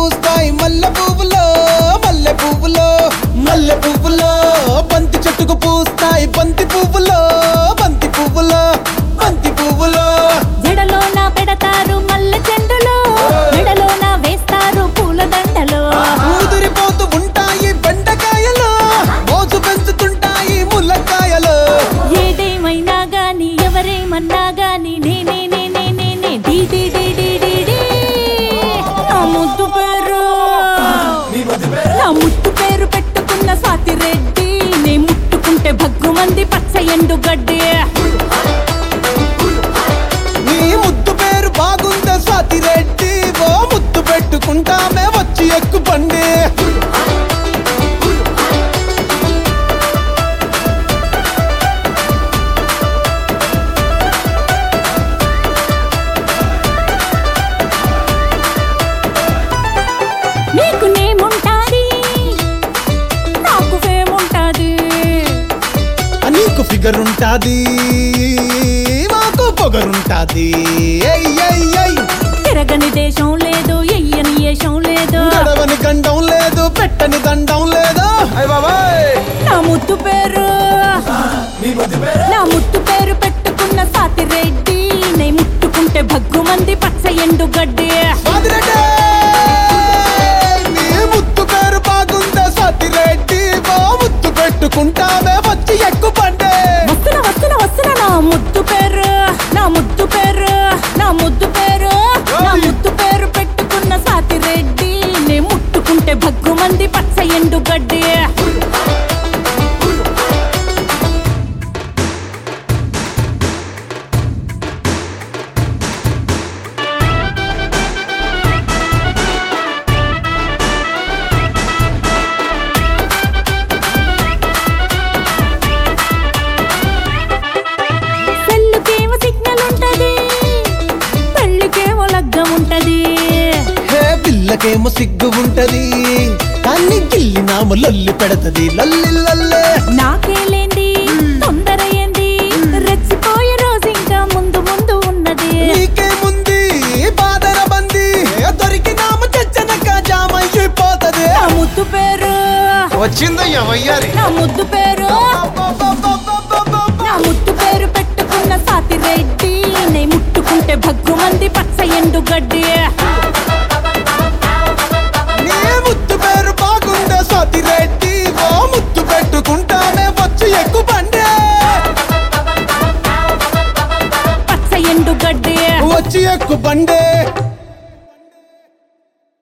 పూస్తాయి మల్లె పువ్వులో మల్లె పువ్వులో మల్లె పువ్వులో బంతి చెట్టుకు పూస్తాయి బంతి పువ్వులో బంతి పువ్వులో బంతి పువ్వులో జడలోన పెడతారు మల్లె చెండులో మెడలోన వేస్తారు పూల దండలో ఊదిరిపోతూ ఉంటాయి బెండకాయలు మోసు పెంచుతుంటాయి ముల్లకాయలు ఏదేమైనా గాని ఎవరేమన్నా గాని నేనే నేనే నేనే డీ డీ డీ డీ డీ డీ. నా ముద్దు పేరు నా ముద్దు పేరు పెట్టుకున్న స్వాతి రెడ్డి నే ముట్టుకుంటే భగ్గుమంది పచ్చ ఎండు గడ్డి నీ ముద్దు పేరు బాగుందా స్వాతి రెడ్డి ఓ ముద్దు పెట్టుకుంటామే వచ్చి ఎక్కు పండి నీకు నేముంటాది నాకు ఫేముంటాది నీకు ఫిగర్ ఉంటాది మాకు పొగరుంటాది ఏయ్, ఏయ్, ఏయ్. తిరగని దేశం లేదు ఎయ్యని ఏషం లేదు గడవని గండం లేదు పెట్టని దండం లేదు అయ్ బాబాయ్ నా ముద్దు పేరు నా ముద్దు పేరు పెట్టుకున్న సాతి రెడ్డి నే ముట్టుకుంటే భగ్గుమంది పచ్చ ఎండు గడ్డి స్వాతిరెడ్డి నీ ముద్దు పేరు బాగుందా స్వాతిరెడ్డి ఓ ముద్దు పెట్టుకుంటామే వచ్చి ఎక్కు పండే వస్తున్న వస్తున్న వస్తున్న నా ముద్దు పేరు నా ముద్దు పేరు నా ముద్దు పేరు నా ముద్దు పేరు పెట్టుకున్న సాతి రెడ్డి నే ముట్టుకుంటే భగ్గుమంది పచ్చ ఎండు గడ్డి సెల్లుకేమో సిగ్నల్ ఉంటది పెళ్ళికేమో లగ్గం ఉంటది హే పిల్లకేమో సిగ్గు ఉంటది కానీ గిల్లి నాము లొల్లి పెడతది లల్లి లల్లే నాకేలేంది తొందర ఏంది రెచ్చిపోయే రోజు ఇంకా ముందు ముందు ఉన్నది నీకేముంది బాదర బంది దొరికినాము చచ్చనక జామయ్యిపోతది నా ముద్దు పేరు వచ్చిందయ్యా వయ్యారి నా ముద్దు పేరు నా ముద్దు పేరు పెట్టుకున్న సాతి రెడ్డి నే ముట్టుకుంటే భగ్గుమంది పచ్చ ఎండు గడ్డి నీ ముద్దు పేరు బాగుందా స్వాతి రెడ్డి ఓ ముద్దు పెట్టుకుంటానే వచ్చి ఎక్కు బండే పచ్చ ఎండు గడ్డి వచ్చి ఎక్కు బండే